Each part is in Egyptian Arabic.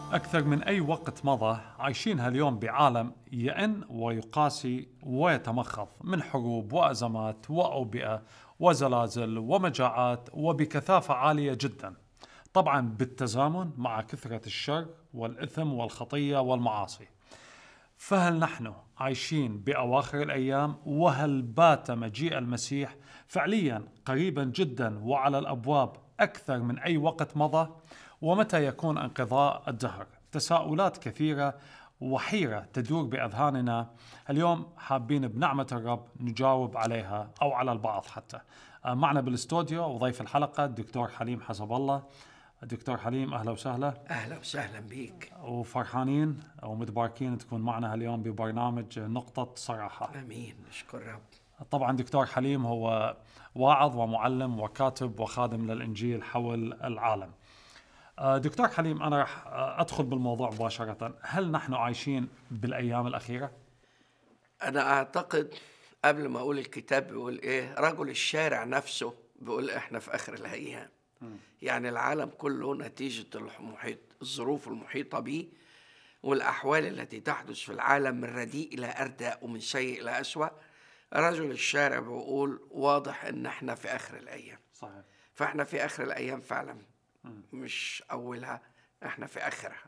أكثر من أي وقت مضى عايشين هاليوم بعالم يئن ويقاسي ويتمخض من حروب وأزمات وأوبئة وزلازل ومجاعات وبكثافة عالية جدا طبعا بالتزامن مع كثرة الشر والإثم والخطية والمعاصي فهل نحن عايشين بأواخر الأيام وهل بات مجيء المسيح فعليا قريبا جدا وعلى الأبواب أكثر من أي وقت مضى ومتى يكون انقضاء الدهر تساؤلات كثيرة وحيرة تدور بأذهاننا اليوم حابين بنعمة الرب نجاوب عليها أو على البعض حتى آه، معنا بالاستوديو وضيف الحلقة الدكتور حليم حسب الله دكتور حليم اهلا وسهلا اهلا وسهلا بيك وفرحانين ومتباركين تكون معنا اليوم ببرنامج نقطة صراحة امين نشكر رب طبعا دكتور حليم هو واعظ ومعلم وكاتب وخادم للانجيل حول العالم آه، دكتور حليم انا راح ادخل بالموضوع مباشرة هل نحن عايشين بالايام الاخيرة؟ انا اعتقد قبل ما اقول الكتاب بيقول ايه رجل الشارع نفسه بيقول احنا في اخر الايام يعني العالم كله نتيجة المحيط الظروف المحيطة به والأحوال التي تحدث في العالم من رديء إلى أردى ومن سيء إلى أسوأ رجل الشارع بيقول واضح إن إحنا في آخر الأيام صحيح فإحنا في آخر الأيام فعلا مش أولها إحنا في آخرها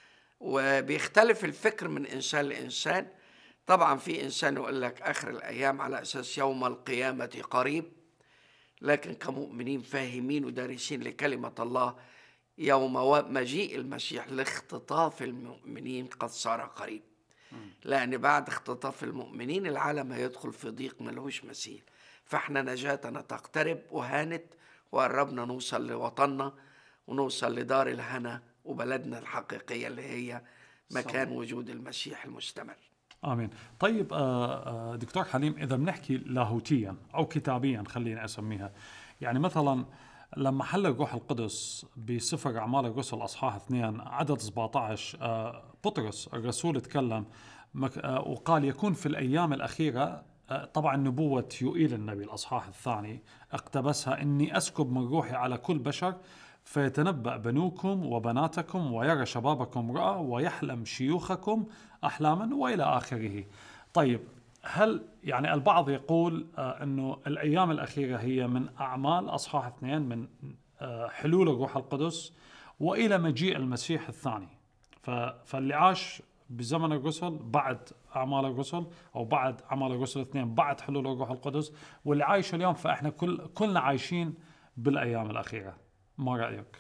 وبيختلف الفكر من إنسان لإنسان طبعا في إنسان يقول لك آخر الأيام على أساس يوم القيامة قريب لكن كمؤمنين فاهمين ودارسين لكلمة الله يوم مجيء المسيح لاختطاف المؤمنين قد صار قريب لأن بعد اختطاف المؤمنين العالم هيدخل في ضيق ملهوش مثيل فاحنا نجاتنا تقترب وهانت وقربنا نوصل لوطننا ونوصل لدار الهنا وبلدنا الحقيقية اللي هي مكان وجود المسيح المستمر امين طيب آه، آه، دكتور حليم اذا بنحكي لاهوتيا او كتابيا خليني اسميها يعني مثلا لما حل الروح القدس بسفر اعمال الرسل اصحاح اثنين عدد 17 آه، بطرس الرسول تكلم وقال يكون في الايام الاخيره طبعا نبوة يوئيل النبي الأصحاح الثاني اقتبسها إني أسكب من روحي على كل بشر فيتنبأ بنوكم وبناتكم ويرى شبابكم رأى ويحلم شيوخكم أحلاما وإلى آخره طيب هل يعني البعض يقول آه أنه الأيام الأخيرة هي من أعمال أصحاح اثنين من آه حلول الروح القدس وإلى مجيء المسيح الثاني فاللي عاش بزمن الرسل بعد اعمال الرسل او بعد اعمال الرسل الاثنين بعد حلول الروح القدس واللي عايش اليوم فاحنا كل كلنا عايشين بالايام الاخيره ما رايك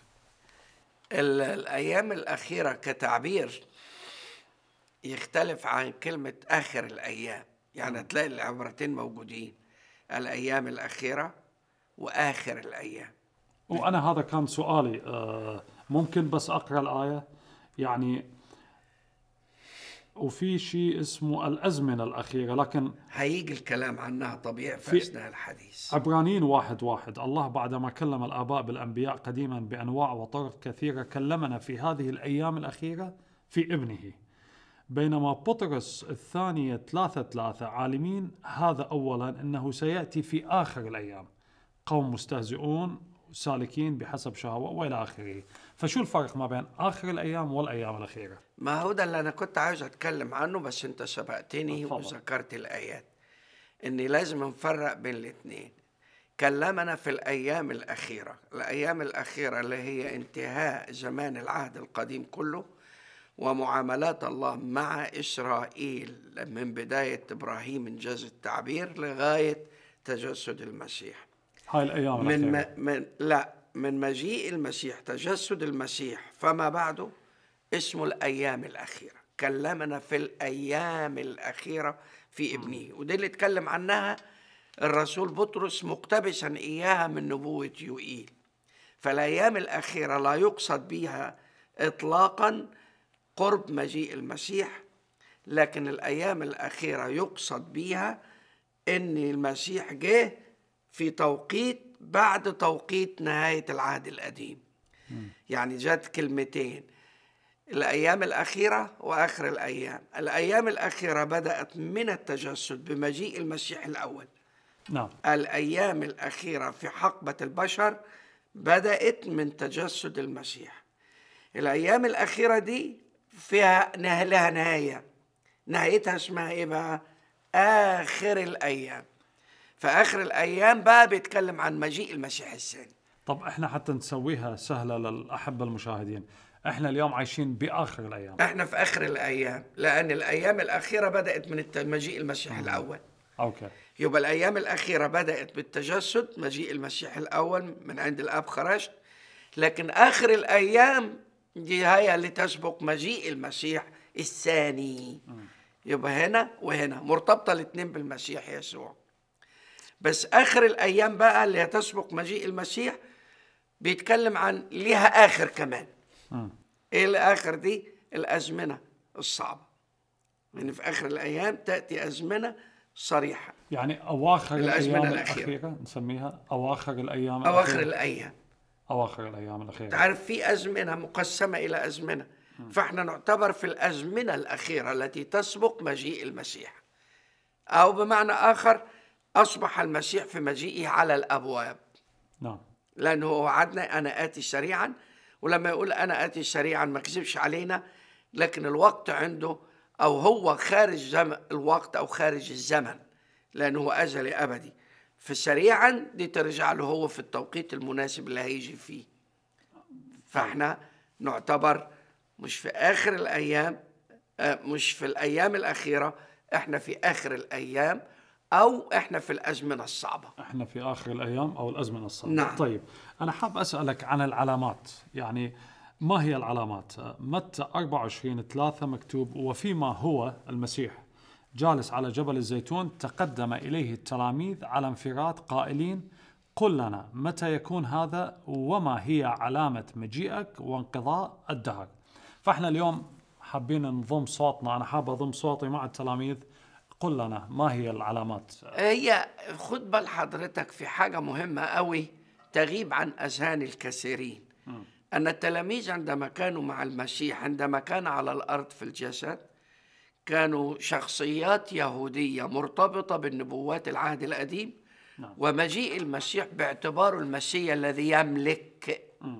الايام الاخيره كتعبير يختلف عن كلمه اخر الايام يعني تلاقي العبارتين موجودين الايام الاخيره واخر الايام وانا هذا كان سؤالي آه، ممكن بس اقرا الايه يعني وفي شيء اسمه الأزمنة الأخيرة لكن هيجي الكلام عنها طبيعي في, في أثناء الحديث عبرانيين واحد واحد الله بعدما كلم الآباء بالأنبياء قديما بأنواع وطرق كثيرة كلمنا في هذه الأيام الأخيرة في ابنه بينما بطرس الثانية ثلاثة ثلاثة عالمين هذا أولا أنه سيأتي في آخر الأيام قوم مستهزئون سالكين بحسب شهوة وإلى آخره فشو الفرق ما بين آخر الأيام والأيام الأخيرة ما هو ده اللي أنا كنت عاوز أتكلم عنه بس أنت سبقتني وذكرت الآيات إني لازم نفرق بين الاثنين كلمنا في الأيام الأخيرة الأيام الأخيرة اللي هي انتهاء زمان العهد القديم كله ومعاملات الله مع إسرائيل من بداية إبراهيم إنجاز التعبير لغاية تجسد المسيح هاي الأيام من, ما من لا من مجيء المسيح تجسد المسيح فما بعده اسمه الأيام الأخيرة كلمنا في الأيام الأخيرة في ابنه ودي اللي اتكلم عنها الرسول بطرس مقتبسا إياها من نبوة يوئيل فالأيام الأخيرة لا يقصد بها إطلاقا قرب مجيء المسيح لكن الأيام الأخيرة يقصد بها إن المسيح جه في توقيت بعد توقيت نهاية العهد القديم يعني جت كلمتين الأيام الأخيرة وآخر الأيام الأيام الأخيرة بدأت من التجسد بمجيء المسيح الأول نعم. الأيام الأخيرة في حقبة البشر بدأت من تجسد المسيح الايام الاخيره دي فيها نه- لها نهايه نهايتها اسمها ايه بقى اخر الايام فاخر الايام بقى بيتكلم عن مجيء المسيح الثاني طب احنا حتى نسويها سهله للاحبه المشاهدين احنا اليوم عايشين باخر الايام احنا في اخر الايام لان الايام الاخيره بدات من الت- مجيء المسيح الاول اوكي يبقى الايام الاخيره بدات بالتجسد مجيء المسيح الاول من عند الاب خرجت لكن اخر الايام دي هي اللي تسبق مجيء المسيح الثاني يبقى هنا وهنا مرتبطه الاثنين بالمسيح يسوع بس اخر الايام بقى اللي هتسبق مجيء المسيح بيتكلم عن ليها اخر كمان مم. ايه الاخر دي الازمنه الصعبه يعني في اخر الايام تاتي ازمنه صريحه يعني اواخر الأزمنة الايام الأخيرة. الاخيره نسميها اواخر الايام اواخر الأخيرة. الايام اواخر الايام الاخيره تعرف في ازمنه مقسمه الى ازمنه فاحنا نعتبر في الازمنه الاخيره التي تسبق مجيء المسيح او بمعنى اخر اصبح المسيح في مجيئه على الابواب نعم لانه هو وعدنا انا اتي سريعا ولما يقول انا اتي سريعا ما كذبش علينا لكن الوقت عنده او هو خارج زمن الوقت او خارج الزمن لانه هو ازلي ابدي فسريعا دي ترجع له هو في التوقيت المناسب اللي هيجي فيه فاحنا نعتبر مش في اخر الايام آه، مش في الايام الاخيره احنا في اخر الايام او احنا في الازمنه الصعبه احنا في اخر الايام او الازمنه الصعبه نعم. طيب انا حاب اسالك عن العلامات يعني ما هي العلامات متى 24 3 مكتوب وفيما هو المسيح جالس على جبل الزيتون تقدم اليه التلاميذ على انفراد قائلين قل لنا متى يكون هذا وما هي علامه مجيئك وانقضاء الدهر فاحنا اليوم حابين نضم صوتنا انا حاب اضم صوتي مع التلاميذ قل لنا ما هي العلامات هي خد بال حضرتك في حاجة مهمة قوي تغيب عن أذهان الكثيرين أن التلاميذ عندما كانوا مع المسيح عندما كان على الأرض في الجسد كانوا شخصيات يهودية مرتبطة بالنبوات العهد القديم نعم. ومجيء المسيح باعتباره المسيح الذي يملك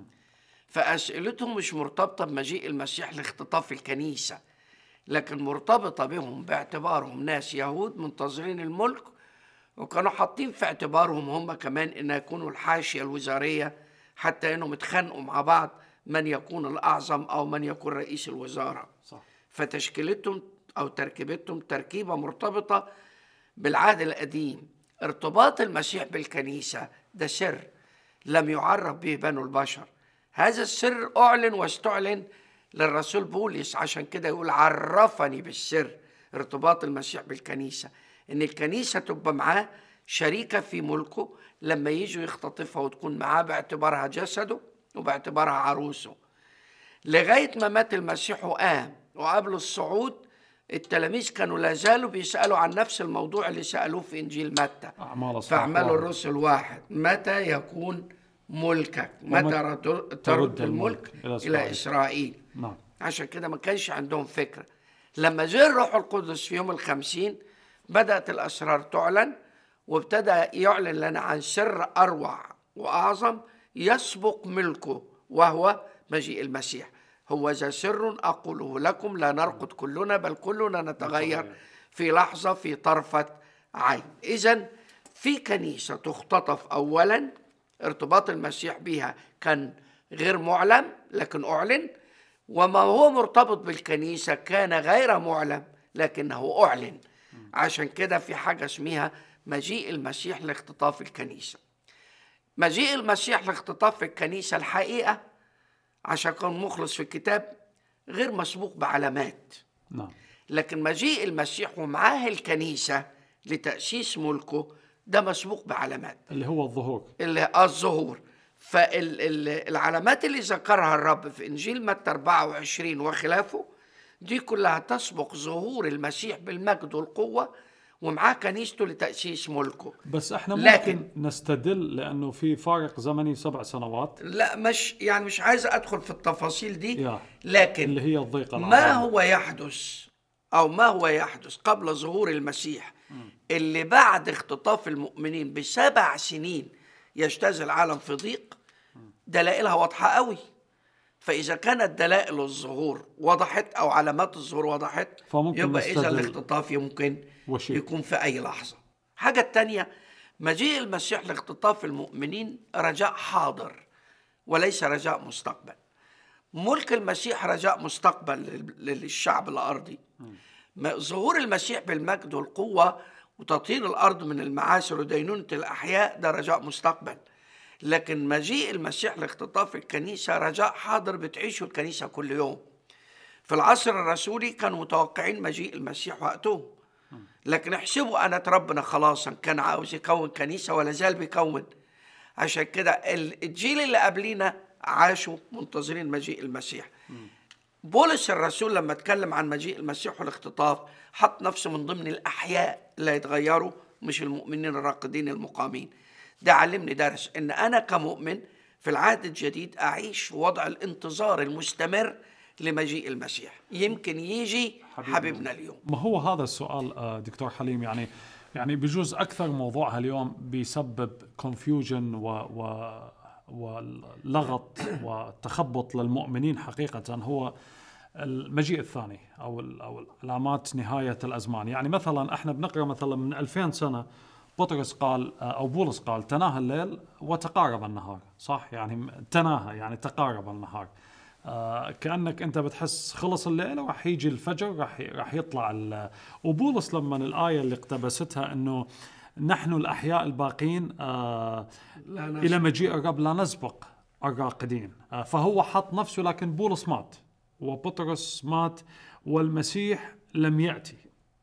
فأسئلتهم مش مرتبطة بمجيء المسيح لاختطاف الكنيسة لكن مرتبطة بهم باعتبارهم ناس يهود منتظرين الملك وكانوا حاطين في اعتبارهم هم كمان ان يكونوا الحاشية الوزارية حتى انهم اتخانقوا مع بعض من يكون الاعظم او من يكون رئيس الوزارة صح فتشكيلتهم او تركيبتهم تركيبة مرتبطة بالعهد القديم ارتباط المسيح بالكنيسة ده سر لم يعرف به بنو البشر هذا السر أعلن واستعلن للرسول بولس عشان كده يقول عرفني بالسر ارتباط المسيح بالكنيسة إن الكنيسة تبقى معاه شريكة في ملكه لما يجوا يختطفها وتكون معاه باعتبارها جسده وباعتبارها عروسه لغاية ما مات المسيح وقام وقبل الصعود التلاميذ كانوا لا زالوا بيسألوا عن نفس الموضوع اللي سألوه في إنجيل متى اعمال في أصحاح أعمال واحد. الرسل واحد متى يكون ملكك متى ومتى رد- ترد ترد الملك الملك إلى إلى إسرائيل. إسرائيل نعم عشان كده ما كانش عندهم فكرة لما جاء الروح القدس في يوم الخمسين بدأت الأسرار تعلن وابتدى يعلن لنا عن سر أروع وأعظم يسبق ملكه وهو مجيء المسيح هو ذا سر أقوله لكم لا نرقد كلنا بل كلنا نتغير في لحظة في طرفة عين إذا في كنيسة تختطف أولا ارتباط المسيح بها كان غير معلم لكن أعلن وما هو مرتبط بالكنيسة كان غير معلم لكنه أعلن عشان كده في حاجة اسمها مجيء المسيح لاختطاف الكنيسة مجيء المسيح لاختطاف الكنيسة الحقيقة عشان كان مخلص في الكتاب غير مسبوق بعلامات نعم لكن مجيء المسيح ومعاه الكنيسة لتأسيس ملكه ده مسبوق بعلامات اللي هو الظهور اللي الظهور فالعلامات اللي ذكرها الرب في انجيل متى 24 وخلافه دي كلها تسبق ظهور المسيح بالمجد والقوه ومعاه كنيسته لتاسيس ملكه بس احنا ممكن لكن- نستدل لانه في فارق زمني سبع سنوات لا مش يعني مش عايز ادخل في التفاصيل دي يا. لكن اللي هي الضيقه ما العظيمة. هو يحدث او ما هو يحدث قبل ظهور المسيح اللي بعد اختطاف المؤمنين بسبع سنين يجتاز العالم في ضيق دلائلها واضحه قوي فإذا كانت دلائل الظهور وضحت أو علامات الظهور وضحت فممكن يبقى إذا نستدل- الاختطاف يمكن وشيء. يكون في أي لحظة حاجة التانية مجيء المسيح لاختطاف المؤمنين رجاء حاضر وليس رجاء مستقبل ملك المسيح رجاء مستقبل لل- للشعب الأرضي ما- ظهور المسيح بالمجد والقوة وتطهير الأرض من المعاصر ودينونة الأحياء ده رجاء مستقبل لكن مجيء المسيح لاختطاف الكنيسة رجاء حاضر بتعيشه الكنيسة كل يوم في العصر الرسولي كانوا متوقعين مجيء المسيح وقتهم لكن احسبوا أنا ربنا خلاصا كان عاوز يكون كنيسة ولا زال بيكون عشان كده ال- الجيل اللي قبلينا عاشوا منتظرين مجيء المسيح بولس الرسول لما اتكلم عن مجيء المسيح والاختطاف حط نفسه من ضمن الأحياء اللي هيتغيروا مش المؤمنين الراقدين المقامين ده علمني درس ان انا كمؤمن في العهد الجديد اعيش في وضع الانتظار المستمر لمجيء المسيح يمكن يجي حبيبنا. حبيبنا اليوم ما هو هذا السؤال آه، دكتور حليم يعني يعني بجوز اكثر موضوعها اليوم بيسبب كونفيوجن و و ولغط وتخبط للمؤمنين حقيقة هو المجيء الثاني او ال- او علامات نهايه الازمان، يعني مثلا احنا بنقرا مثلا من 2000 سنه بطرس قال آه، او بولس قال تناهى الليل وتقارب النهار، صح؟ يعني م- تناهى يعني تقارب النهار. آه كانك انت بتحس خلص الليل وراح يجي الفجر راح ي- راح يطلع ال- وبولس لما الايه اللي اقتبستها انه نحن الاحياء الباقين آه لا الى مجيء الرب لا نسبق الراقدين آه، فهو حط نفسه لكن بولس مات وبطرس مات والمسيح لم ياتي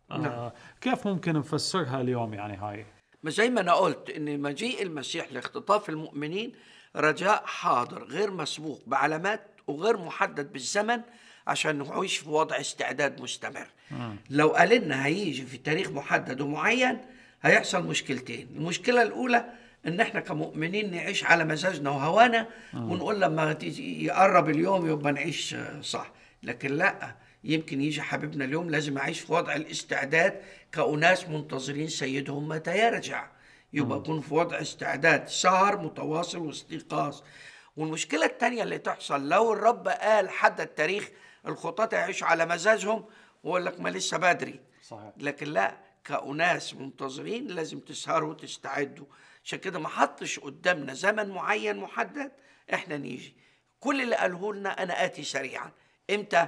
آه كيف ممكن نفسرها اليوم يعني هاي ما زي ما انا قلت ان مجيء المسيح لاختطاف المؤمنين رجاء حاضر غير مسبوق بعلامات وغير محدد بالزمن عشان نعيش في وضع استعداد مستمر لو قال لنا هيجي في تاريخ محدد ومعين هيحصل مشكلتين المشكلة الأولى إن إحنا كمؤمنين نعيش على مزاجنا وهوانا ونقول لما تيجي- يقرب اليوم يبقى نعيش آه، صح لكن لا يمكن يجي حبيبنا اليوم لازم أعيش في وضع الاستعداد كأناس منتظرين سيدهم متى يرجع يبقى أكون في وضع استعداد سهر متواصل واستيقاظ والمشكلة التانية اللي تحصل لو الرب قال حدد تاريخ الخطاة يعيشوا على مزاجهم ويقول لك ما لسه بدري صحيح. لكن لا كأناس منتظرين لازم تسهروا وتستعدوا عشان كده ما حطش قدامنا زمن معين محدد احنا نيجي كل اللي قاله لنا انا اتي سريعا امتى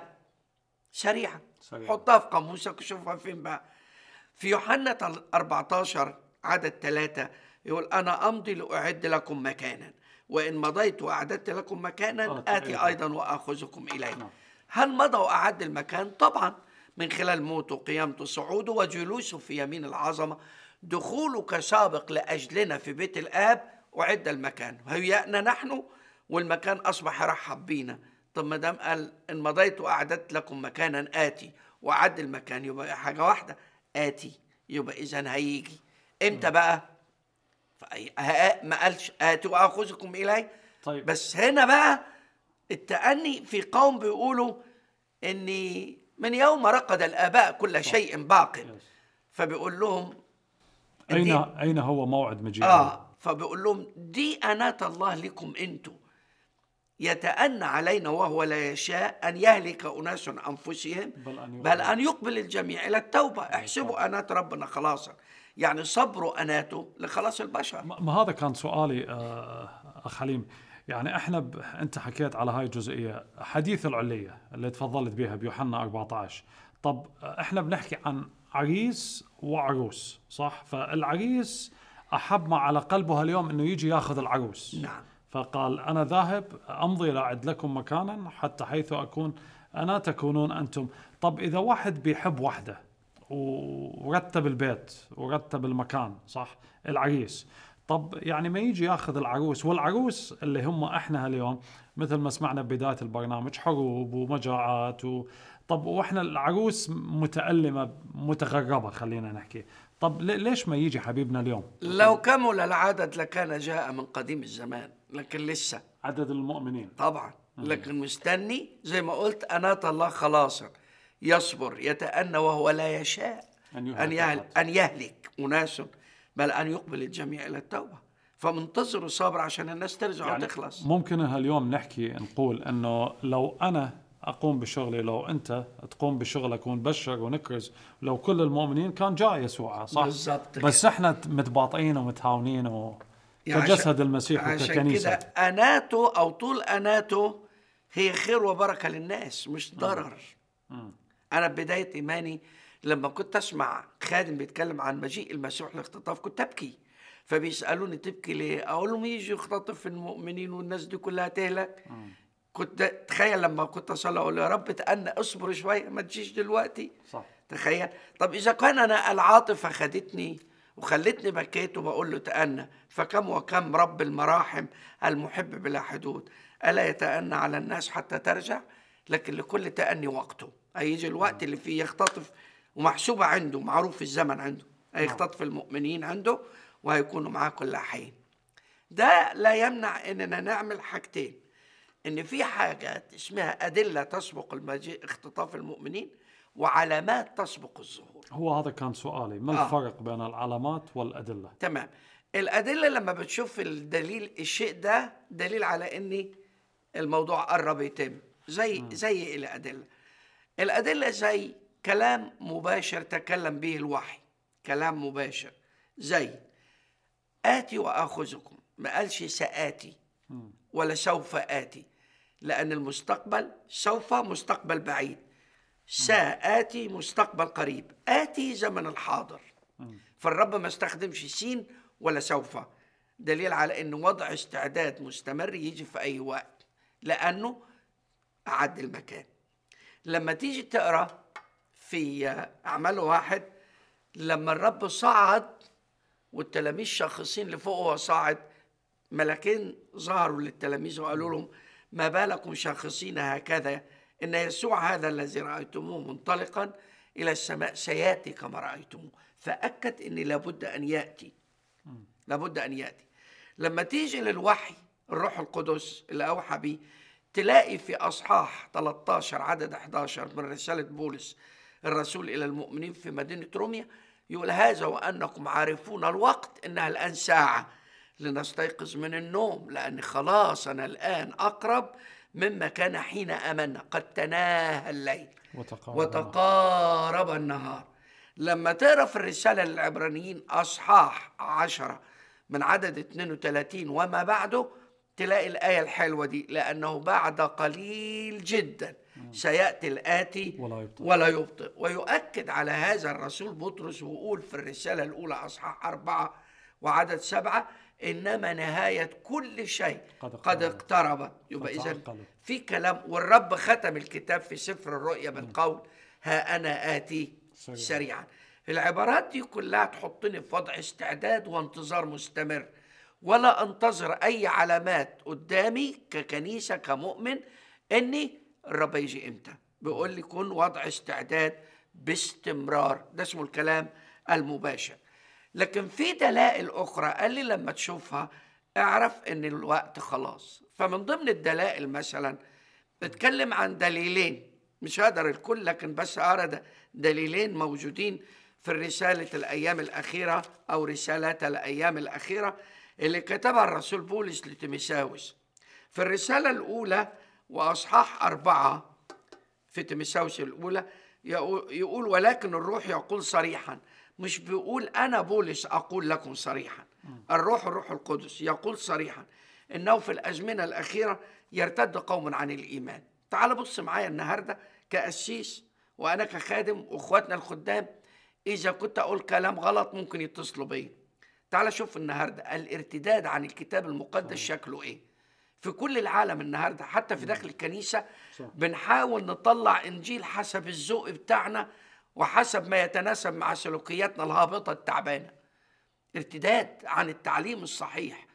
سريعا سريعاً. حطها في قاموسك وشوفها فين بقى في يوحنا تل- 14 عدد ثلاثة يقول أنا أمضي لأعد لكم مكانا وإن مضيت وأعددت لكم مكانا آتي آتي أيضاً. أيضا وآخذكم إلي نعم. هل مضى وأعد المكان؟ طبعا من خلال موته وقيامته صعوده وجلوسه في يمين العظمة دخوله كسابق لأجلنا في بيت الآب أعد المكان هيأنا نحن والمكان أصبح يرحب بينا طب ما دام قال إن مضيت وأعددت لكم مكانا آتي وأعد المكان يبقى حاجة واحدة آتي يبقى إذا هيجي إمتى بقى؟ فأي- ها- ما قالش آتي وآخذكم إلي طيب. بس هنا بقى التأني في قوم بيقولوا إني من يوم رقد الآباء كل شيء باق فبيقول لهم اين دي- اين هو موعد مجيء اه فبيقول لهم دي أناة الله لكم انتم يتأنى علينا وهو لا يشاء أن يهلك أناس أنفسهم بل أن بل أن يقبل الجميع إلى التوبة احسبوا أناة ربنا خلاصا يعني صبروا أناته لخلاص البشر ما ما هذا كان سؤالي آه، اخ حليم يعني احنا ب... انت حكيت على هاي الجزئيه حديث العليه اللي تفضلت بها بيوحنا 14 طب آه، احنا بنحكي عن عريس وعروس صح فالعريس احب ما على قلبه اليوم انه يجي ياخذ العروس نعم. فقال انا ذاهب امضي لاعد لكم مكانا حتى حيث اكون انا تكونون انتم طب اذا واحد بيحب وحده ورتب البيت ورتب المكان صح العريس طب يعني ما يجي ياخذ العروس والعروس اللي هم احنا اليوم مثل ما سمعنا ببدايه البرنامج حروب ومجاعات و... طب واحنا العروس متألمة متغربة خلينا نحكي طب لي- ليش ما يجي حبيبنا اليوم لو كمل العدد لكان جاء من قديم الزمان لكن لسه عدد المؤمنين طبعا لكن مستني زي ما قلت أناة الله خلاصا يصبر يتأنى وهو لا يشاء أن يهلك أن يهلك, أحد. أن يهلك أناس بل أن يقبل الجميع إلى التوبة فمنتظر وصابر عشان الناس ترجع يعني وتخلص ممكن هاليوم نحكي نقول انه لو انا اقوم بشغلي لو انت تقوم بشغلك ونبشر ونكرز لو كل المؤمنين كان جاء يسوع صح بالضبط بس احنا متباطئين ومتهاونين و... يعني كجسد عشان- المسيح عشان وككنيسه كده اناته او طول اناته هي خير وبركه للناس مش ضرر انا بدايه ايماني لما كنت اسمع خادم بيتكلم عن مجيء المسيح لاختطاف كنت ابكي فبيسالوني تبكي ليه اقول لهم يجي يختطف المؤمنين والناس دي كلها تهلك كنت تخيل لما كنت اصلي اقول يا رب تأنى اصبر شويه ما تجيش دلوقتي صح تخيل طب اذا كان انا العاطفه خدتني وخلتني بكيت وبقول له تأنى فكم وكم رب المراحم المحب بلا حدود ألا يتأنى على الناس حتى ترجع لكن لكل تأني وقته هيجي الوقت اللي فيه يختطف ومحسوبة عنده معروف الزمن عنده هيختطف المؤمنين عنده وهيكونوا معاه كل حين ده لا يمنع اننا نعمل حاجتين ان في حاجات اسمها ادله تسبق المجيء اختطاف المؤمنين وعلامات تسبق الظهور هو هذا كان سؤالي ما آه. الفرق بين العلامات والادله تمام الادله لما بتشوف الدليل الشيء ده دليل على ان الموضوع قرب يتم زي زي إيه الادله الادله زي كلام مباشر تكلم به الوحي كلام مباشر زي آتي وآخذكم ما قالش سآتي ولا سوف آتي لأن المستقبل سوف مستقبل بعيد سآتي مستقبل قريب آتي زمن الحاضر فالرب ما استخدمش سين ولا سوف دليل على أن وضع استعداد مستمر يجي في أي وقت لأنه أعد المكان لما تيجي تقرأ في أعمال واحد لما الرب صعد والتلاميذ شاخصين لفوق وهو صاعد ملكين ظهروا للتلاميذ وقالوا لهم ما بالكم شاخصين هكذا ان يسوع هذا الذي رايتموه منطلقا الى السماء سياتي كما رايتموه فاكد ان لابد ان ياتي لابد ان ياتي لما تيجي للوحي الروح القدس اللي اوحى به تلاقي في اصحاح 13 عدد 11 من رساله بولس الرسول الى المؤمنين في مدينه روميا يقول هذا وانكم عارفون الوقت انها الان ساعه لنستيقظ من النوم لان خلاصنا الان اقرب مما كان حين امنا قد تناهى الليل وتقارب وتقارب النهار لما تقرا في الرسالة للعبرانيين أصحاح عشرة من عدد 32 وما بعده تلاقي الآية الحلوة دي لأنه بعد قليل جدا سيأتي الآتي ولا يبطئ. ولا يبطئ ويؤكد على هذا الرسول بطرس ويقول في الرسالة الأولى أصحاح أربعة وعدد سبعة إنما نهاية كل شيء قد قد اقتربت. اقتربت يبقى إذا فتعقلوا. في كلام والرب ختم الكتاب في سفر الرؤيا بالقول ها أنا آتي سريعاً. سريعا العبارات دي كلها تحطني في وضع استعداد وانتظار مستمر ولا انتظر أي علامات قدامي ككنيسة كمؤمن إني الرب يجي إمتى بيقول لي كن وضع استعداد باستمرار ده اسمه الكلام المباشر لكن في دلائل أخرى قال لي لما تشوفها اعرف ان الوقت خلاص فمن ضمن الدلائل مثلا بتكلم عن دليلين مش هقدر الكل لكن بس أرى دليلين موجودين في الرسالة الأيام الأخيرة أو رسالات الأيام الأخيرة اللي كتبها الرسول بولس لتيمساوس في الرسالة الأولى وأصحاح أربعة في تيمساوس الأولى يقول يقول ولكن الروح يقول صريحا مش بيقول أنا بولس أقول لكم صريحا الروح الروح القدس يقول صريحا إنه في الأزمنة الأخيرة يرتد قوم عن الإيمان تعال بص معايا النهاردة كأسيس وأنا كخادم وإخواتنا الخدام إذا كنت أقول كلام غلط ممكن يتصلوا بيا تعال شوف النهاردة الارتداد عن الكتاب المقدس شكله إيه في كل العالم النهارده حتى في داخل الكنيسه بنحاول نطلع انجيل حسب الذوق بتاعنا وحسب ما يتناسب مع سلوكياتنا الهابطه التعبانه ارتداد عن التعليم الصحيح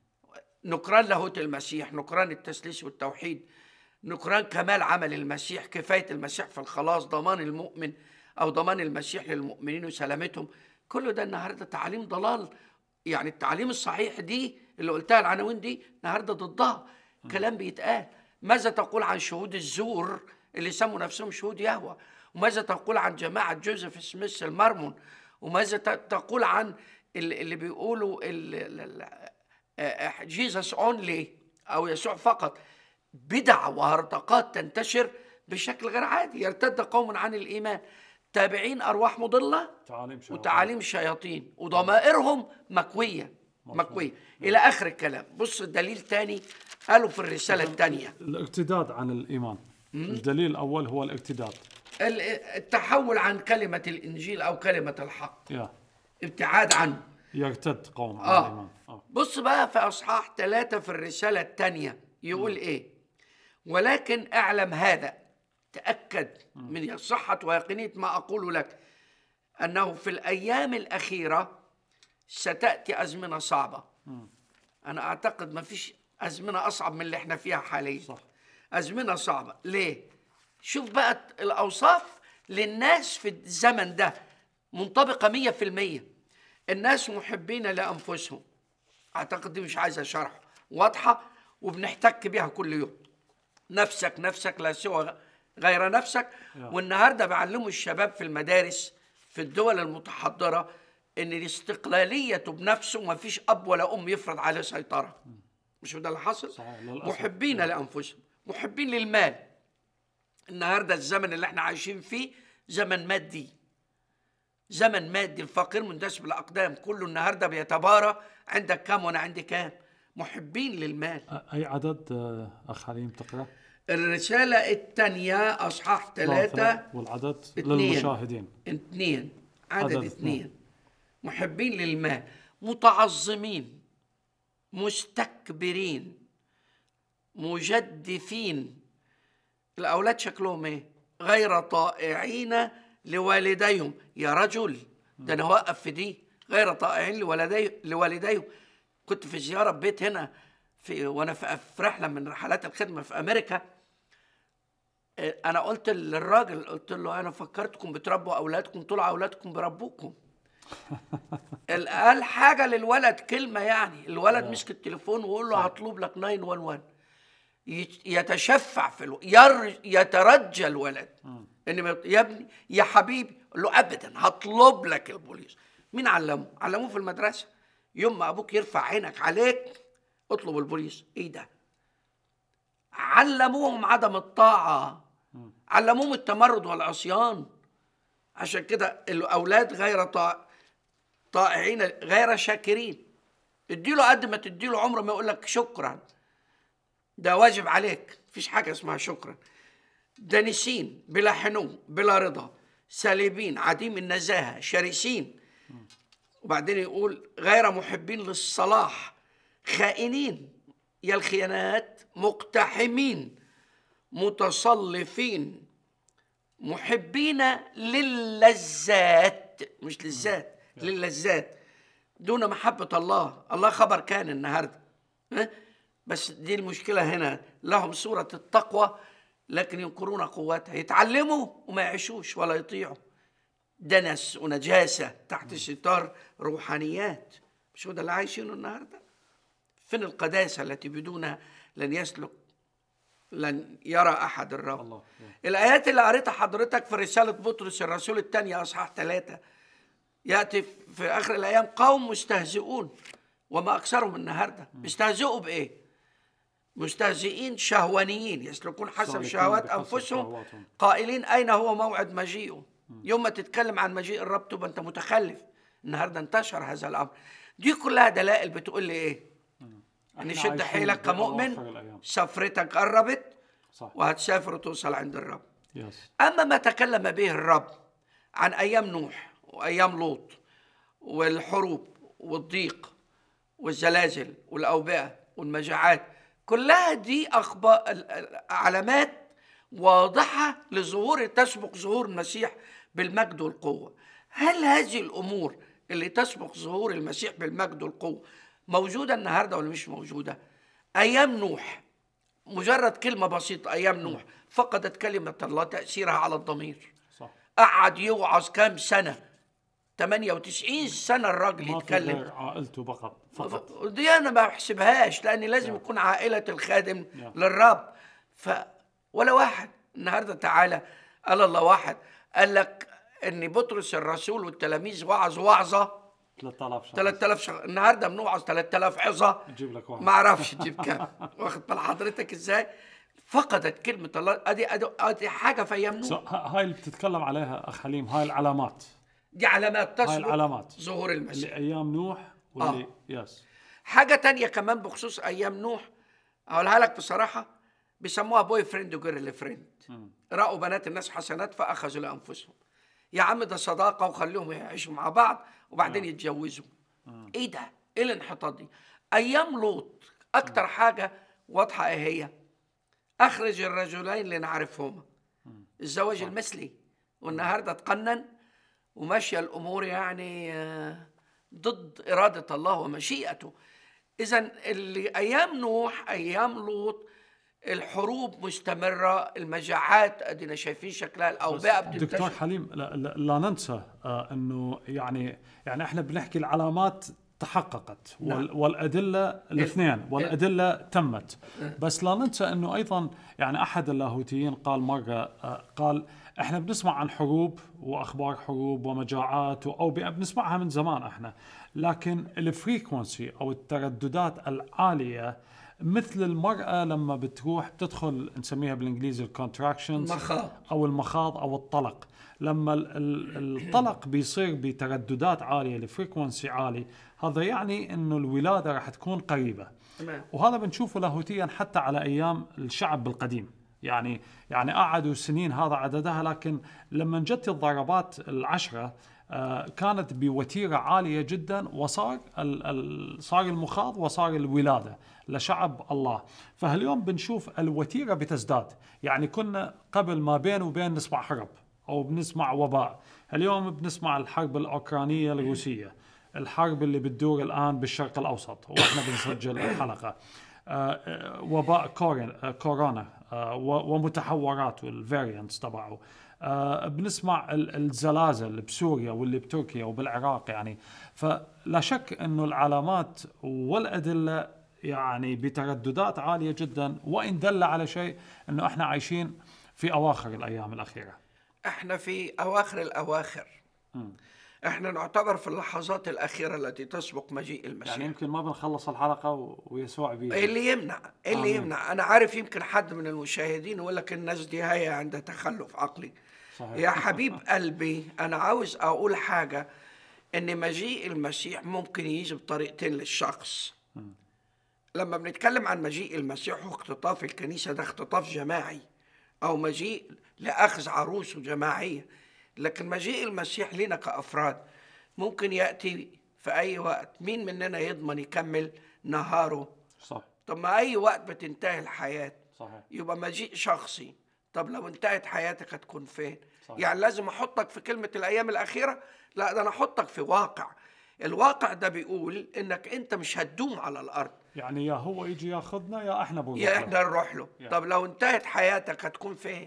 نكران لاهوت المسيح نكران التثليث والتوحيد نكران كمال عمل المسيح كفايه المسيح في الخلاص ضمان المؤمن او ضمان المسيح للمؤمنين وسلامتهم كل ده النهارده تعليم ضلال يعني التعليم الصحيح دي اللي قلتها العناوين دي النهارده ضدها كلام بيتقال ماذا تقول عن شهود الزور اللي سموا نفسهم شهود يهوى وماذا تقول عن جماعة جوزيف سميث المرمون وماذا ت- تقول عن اللي اللي بيقولوا ال- ال- ال- جيسس اونلي او يسوع فقط بدع وهرطقات تنتشر بشكل غير عادي يرتد قوم عن الايمان تابعين ارواح مضله تعاليم شياطين. وتعاليم الشياطين وضمائرهم مكويه مكويه الى اخر الكلام بص الدليل تاني قالوا في الرساله الثانيه الارتداد عن الايمان الدليل الاول هو الارتداد التحول عن كلمه الانجيل او كلمه الحق يا ابتعاد عنه يرتد قوم عن آه. الايمان آه. بص بقى في اصحاح ثلاثة في الرسالة الثانية يقول ايه ولكن اعلم هذا تأكد من صحة ويقينية ما أقول لك أنه في الأيام الأخيرة ستأتي أزمنة صعبة أنا أعتقد ما فيش أزمنة أصعب من اللي احنا فيها حاليا صح. أزمنة صعبة ليه؟ شوف بقى الأوصاف للناس في الزمن ده منطبقة مية في المية الناس محبين لأنفسهم أعتقد دي مش عايزة شرح واضحة وبنحتك بيها كل يوم نفسك نفسك لا سوى غير نفسك والنهاردة بعلموا الشباب في المدارس في الدول المتحضرة ان الاستقلالية بنفسه ما فيش اب ولا ام يفرض عليه سيطرة مش ده اللي حصل صحيح، للأسف. محبين لانفسهم محبين للمال النهاردة الزمن اللي احنا عايشين فيه زمن مادي زمن مادي الفقير مندسب الاقدام كله النهارده بيتبارى عندك كام وانا عندي كام محبين للمال أ- اي عدد آه، اخ حليم تقرا؟ الرسالة الثانية أصحاح ثلاثة والعدد اثنين. للمشاهدين اثنين عدد عدد اثنين محبين للمال متعظمين مستكبرين مجدفين الأولاد شكلهم إيه؟ غير طائعين لوالديهم يا رجل ده أنا واقف في دي غير طائعين لوالدي لوالديهم كنت في زيارة بيت هنا في وأنا في في رحلة من رحلات الخدمة في أمريكا انا قلت للراجل قلت له انا فكرتكم بتربوا اولادكم طلع اولادكم بربوكم ال- قال حاجه للولد كلمه يعني الولد مسك التليفون وقول له هطلب لك 911 يت- يتشفع في الو... ير... يترجى الولد ان ما يط- يا ابني يا حبيبي قال له ابدا هطلب لك البوليس مين علمه علموه في المدرسه يوم ما ابوك يرفع عينك عليك اطلب البوليس ايه ده علموهم عدم الطاعة علموهم التمرد والعصيان عشان كده الأولاد غير طا... طائعين غير شاكرين اديله قد ما تديله عمره ما يقول لك شكرا ده واجب عليك مفيش حاجة اسمها شكرا دانسين بلا حنو بلا رضا سالبين عديم النزاهة شرسين وبعدين يقول غير محبين للصلاح خائنين يا الخيانات مقتحمين متصلفين محبين للذات مش للذات للذات دون محبة الله الله خبر كان النهاردة ها؟ بس دي المشكلة هنا لهم صورة التقوى لكن ينكرون قوتها يتعلموا وما يعيشوش ولا يطيعوا دنس ونجاسة تحت ستار روحانيات مش هو ده اللي عايشينه النهارده فين القداسة التي بدونها لن يسلك لن يرى أحد الرب الله. الآيات اللي قريتها حضرتك في رسالة بطرس الرسول الثانية أصحاح ثلاثة يأتي في آخر الأيام قوم مستهزئون وما أكثرهم النهاردة يستهزئوا بإيه؟ مستهزئين شهوانيين يسلكون حسب سالكين شهوات بحسب أنفسهم شهواتهم. قائلين أين هو موعد مجيئه يوم ما تتكلم عن مجيء الرب تبقى أنت متخلف النهاردة انتشر هذا الأمر دي كلها دلائل بتقول لي إيه؟ ان إحنا شد عايشين حيلك بأواخر كمؤمن الأيام. سفرتك قربت صح وهتسافر وتوصل عند الرب يس اما ما تكلم به الرب عن ايام نوح وايام لوط والحروب والضيق والزلازل والاوبئه والمجاعات كلها دي اخبار ال- ال- علامات واضحه لظهور تسبق ظهور المسيح بالمجد والقوه هل هذه الامور اللي تسبق ظهور المسيح بالمجد والقوه موجوده النهارده ولا مش موجوده ايام نوح مجرد كلمه بسيطه ايام نوح فقدت كلمه الله تاثيرها على الضمير صح قعد يوعظ كام سنه 98 سنه الراجل ما في يتكلم غير عائلته فقط فقط دي انا ما بحسبهاش لان لازم يكون عائله الخادم نعم. للرب ف ولا واحد النهارده تعالى قال الله واحد قال لك ان بطرس الرسول والتلاميذ وعظوا وعظه 3000 شخص 3000 شخص النهارده بنوعظ 3000 عظه تجيب لك واحد ما اعرفش تجيب كام واخد بال حضرتك ازاي فقدت كلمه الله ادي ادي, أدي حاجه في ايام So, نوح ه- هاي اللي بتتكلم عليها اخ حليم هاي العلامات دي علامات هاي تسبق العلامات ظهور اللي المسيح ايام نوح واللي يس حاجه تانية كمان بخصوص ايام نوح اقولها لك بصراحه بيسموها بوي فريند وجيرل فريند راوا بنات الناس حسنات فاخذوا لانفسهم يا عم ده صداقه وخليهم يعيشوا مع بعض وبعدين يتجوزوا ايه ده ايه الانحطاط دي ايام لوط اكتر حاجه واضحه ايه هي اخرج الرجلين لنعرفهما الزواج المثلي والنهارده تقنن وماشيه الامور يعني آه، ضد اراده الله ومشيئته اذا اللي ايام نوح ايام لوط الحروب مستمره المجاعات ادينا شايفين شكلها الاوبئه دكتور بتنتشر حليم لا, لا, لا ننسى آه انه يعني يعني احنا بنحكي العلامات تحققت وال والادله الاثنين والادله تمت بس لا ننسى انه ايضا يعني احد اللاهوتيين قال مره آه قال احنا بنسمع عن حروب واخبار حروب ومجاعات واوبئه بنسمعها من زمان احنا لكن الفريكونسي او الترددات العاليه مثل المرأة لما بتروح بتدخل نسميها بالانجليزي الكونتراكشنز مخاض. او المخاض او الطلق لما ال- ال- الطلق بيصير بترددات عاليه لفريكونسي عالي هذا يعني انه الولاده راح تكون قريبه تمام. وهذا بنشوفه لاهوتيا حتى على ايام الشعب بالقديم يعني يعني قعدوا سنين هذا عددها لكن لما جت الضربات العشره آه، كانت بوتيره عاليه جدا وصار ال- ال- صار المخاض وصار الولاده لشعب الله فاليوم بنشوف الوتيره بتزداد يعني كنا قبل ما بين وبين نسمع حرب او بنسمع وباء اليوم بنسمع الحرب الاوكرانيه الروسيه الحرب اللي بتدور الان بالشرق الاوسط واحنا بنسجل الحلقه آه، آه، وباء كورين- آه، كورونا آه، و- ومتحورات والفاريانتس تبعه آه، بنسمع ال- الزلازل بسوريا واللي بتركيا وبالعراق يعني فلا شك انه العلامات والادله يعني بترددات عاليه جدا وان دل على شيء انه احنا عايشين في اواخر الايام الاخيره احنا في اواخر الاواخر احنا نعتبر في اللحظات الاخيره التي تسبق مجيء المسيح يعني يمكن ما بنخلص الحلقه و- ويسوع إيه بيه اللي يمنع إيه اللي آمين. يمنع انا عارف يمكن حد من المشاهدين يقول لك الناس دي هي عندها تخلف عقلي صحيح. يا حبيب قلبي انا عاوز اقول حاجه ان مجيء المسيح ممكن يجي بطريقتين للشخص لما بنتكلم عن مجيء المسيح واختطاف الكنيسه ده اختطاف جماعي او مجيء لاخذ عروسه جماعيه لكن مجيء المسيح لنا كافراد ممكن ياتي في اي وقت مين مننا يضمن يكمل نهاره صح طب ما اي وقت بتنتهي الحياه صحيح يبقى مجيء شخصي طب لو انتهت حياتك هتكون فين صحيح. يعني لازم احطك في كلمه الايام الاخيره لا ده انا احطك في واقع الواقع ده بيقول انك انت مش هتدوم على الارض يعني يا هو يجي ياخذنا يا احنا بنروح يا له. احنا نروح له يا. طب لو انتهت حياتك هتكون فين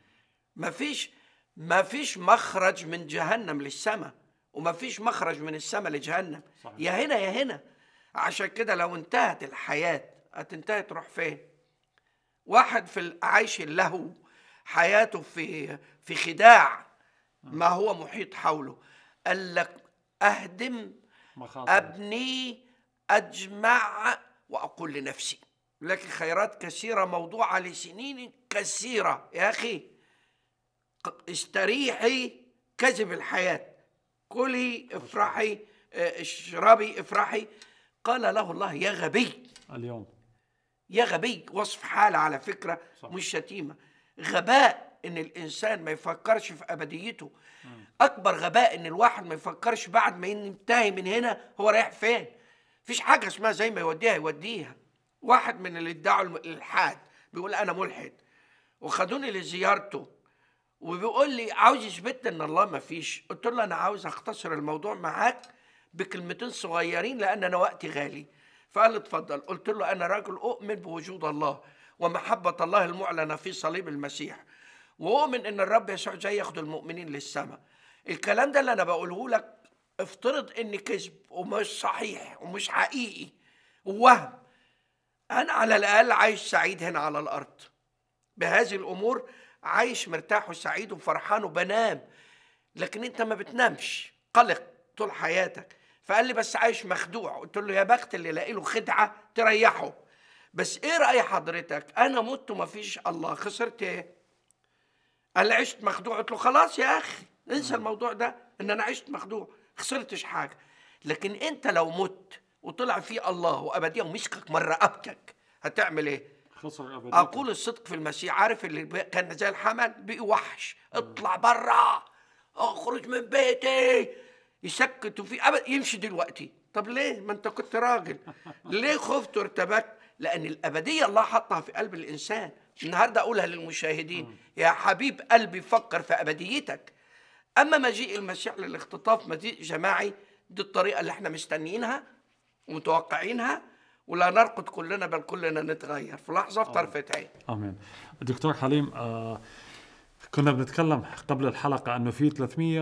مفيش مفيش مخرج من جهنم للسماء ومفيش مخرج من السماء لجهنم صحيح. يا هنا يا هنا عشان كده لو انتهت الحياة هتنتهي تروح فين واحد في ال- عايش اللهو حياته في في خداع ما هو محيط حوله قال لك اهدم مخاطر. أبني أجمع وأقول لنفسي لك خيرات كثيرة موضوعة لسنين كثيرة يا أخي ق- استريحي كذب الحياة كلي افرحي اه، اشربي افرحي قال له الله يا غبي اليوم يا غبي وصف حالة على فكرة صح. مش شتيمة غباء ان الانسان ما يفكرش في ابديته اكبر غباء ان الواحد ما يفكرش بعد ما ينتهي من هنا هو رايح فين مفيش حاجة اسمها زي ما يوديها يوديها واحد من اللي ادعوا الم- الالحاد بيقول انا ملحد وخدوني لزيارته وبيقول لي عاوز يثبت ان الله ما فيش قلت له انا عاوز اختصر الموضوع معاك بكلمتين صغيرين لان انا وقتي غالي فقال لي اتفضل قلت له انا راجل اؤمن بوجود الله ومحبه الله المعلنه في صليب المسيح واؤمن ان الرب يسوع جاي ياخد المؤمنين للسماء الكلام ده اللي انا بقوله لك افترض ان كذب ومش صحيح ومش حقيقي ووهم انا على الاقل عايش سعيد هنا على الارض بهذه الامور عايش مرتاح وسعيد وفرحان وبنام لكن انت ما بتنامش قلق طول حياتك فقال لي بس عايش مخدوع قلت له يا بخت اللي لاقي له خدعه تريحه بس ايه راي حضرتك انا مت وما فيش الله خسرت ايه قال لي عشت مخدوع قلت له خلاص يا اخي انسى الموضوع ده ان انا عشت مخدوع خسرتش حاجه لكن انت لو مت وطلع في الله وابديه ومسكك مره ابكك هتعمل ايه خسر ابدا اقول الصدق في المسيح عارف اللي بي- كان زي الحمل بقي وحش اطلع برا اخرج من بيتي يسكتوا فيه أبد يمشي دلوقتي طب ليه ما انت كنت راجل ليه خفت وارتبكت لان الابديه الله حطها في قلب الانسان النهارده اقولها للمشاهدين يا حبيب قلبي فكر في ابديتك اما مجيء المسيح للاختطاف مجيء جماعي دي الطريقه اللي احنا مستنيينها ومتوقعينها ولا نرقد كلنا بل كلنا نتغير في لحظه في طرفه عين امين دكتور حليم آه كنا بنتكلم قبل الحلقه انه في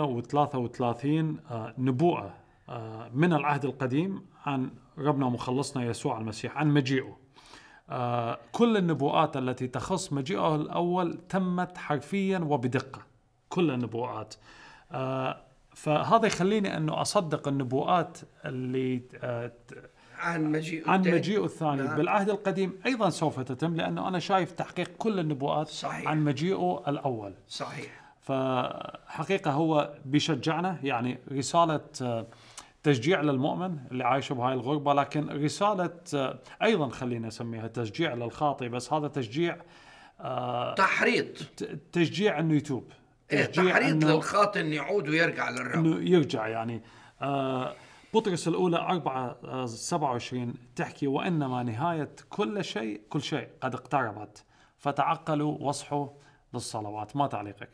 333 آه نبوءه آه من العهد القديم عن ربنا ومخلصنا يسوع المسيح عن مجيئه آه كل النبوءات التي تخص مجيئه الاول تمت حرفيا وبدقه كل النبوءات آه فهذا يخليني انه اصدق النبوءات اللي آه ت- عن مجيء عن التاني. مجيئه الثاني نعم. بالعهد القديم ايضا سوف تتم لانه انا شايف تحقيق كل النبوءات صحيح. عن مجيئه الاول صحيح فحقيقه هو بيشجعنا يعني رساله آه، تشجيع للمؤمن اللي عايش بهاي الغربه لكن رساله آه، ايضا خلينا نسميها تشجيع للخاطئ بس هذا تشجيع آه، تحريض ت- تشجيع انه يتوب إيه، تشجيع تحريض إنه- للخاطئ انه يعود ويرجع للرب انه يرجع يعني آه بطرس الاولى 4 آه 27 تحكي وانما نهايه كل شيء كل شيء قد اقتربت فتعقلوا واصحوا بالصلوات ما تعليقك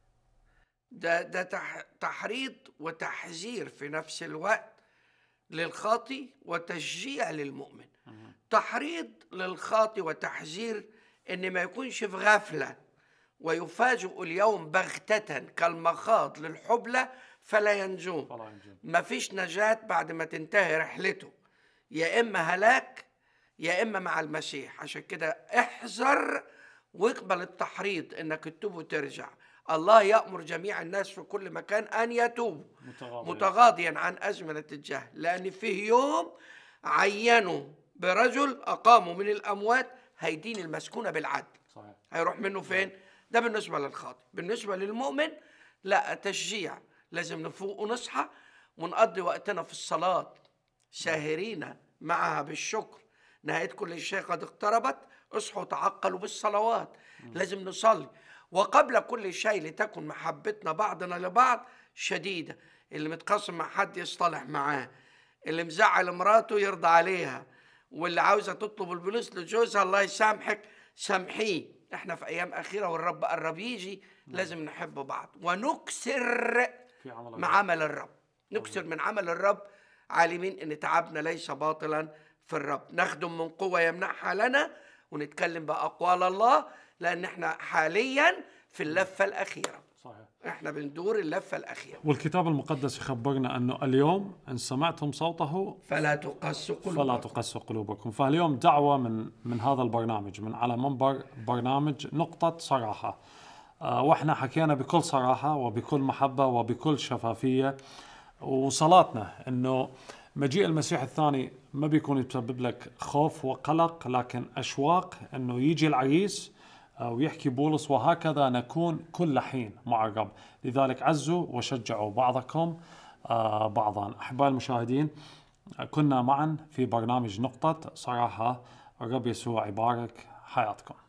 ده ده تح تحريض وتحذير في نفس الوقت للخاطي وتشجيع للمؤمن تحريض للخاطي وتحذير ان ما يكونش في غفله ويفاجئ اليوم بغتة كالمخاض للحبلى فلا ينجون فلا ينجون. ما فيش نجاة بعد ما تنتهي رحلته يا إما هلاك يا إما مع المسيح عشان كده احذر واقبل التحريض إنك تتوب وترجع الله يأمر جميع الناس في كل مكان أن يتوبوا متغاضيا. متغاضيا عن أزمنة الجهل لأن فيه يوم عينوا برجل أقاموا من الأموات هيدين المسكونة بالعدل صحيح هيروح منه فين؟ ده بالنسبة للخاطئ بالنسبة للمؤمن لا تشجيع لازم نفوق ونصحى ونقضي وقتنا في الصلاة ساهرين معها بالشكر نهاية كل شيء قد اقتربت اصحوا تعقلوا بالصلوات لازم نصلي وقبل كل شيء لتكن محبتنا بعضنا لبعض شديدة اللي متخاصم مع حد يصطلح معاه اللي مزعل مراته يرضى عليها واللي عاوزة تطلب الفلوس لجوزها الله يسامحك سامحيه احنا في ايام اخيره والرب قرب يجي لازم نحب بعض ونكسر في عمل مع عمل الرب نكسر من عمل الرب عالمين ان تعبنا ليس باطلا في الرب نخدم من قوه يمنحها لنا ونتكلم باقوال الله لان احنا حاليا في اللفه الاخيره صحيح احنا بندور اللفه الاخيره والكتاب المقدس يخبرنا انه اليوم ان سمعتم صوته فلا تقسوا فلا قلوبكم تقسوا قلوبكم فاليوم دعوة من من هذا البرنامج من على منبر برنامج نقطة صراحة آه، واحنا حكينا بكل صراحة وبكل محبة وبكل شفافية وصلاتنا انه مجيء المسيح الثاني ما بيكون يسبب لك خوف وقلق لكن اشواق انه يجي العريس آه، ويحكي بولس وهكذا نكون كل حين مع الرب لذلك عزوا وشجعوا بعضكم آه، بعضا احبائي المشاهدين كنا معا في برنامج نقطة صراحة الرب يسوع يبارك حياتكم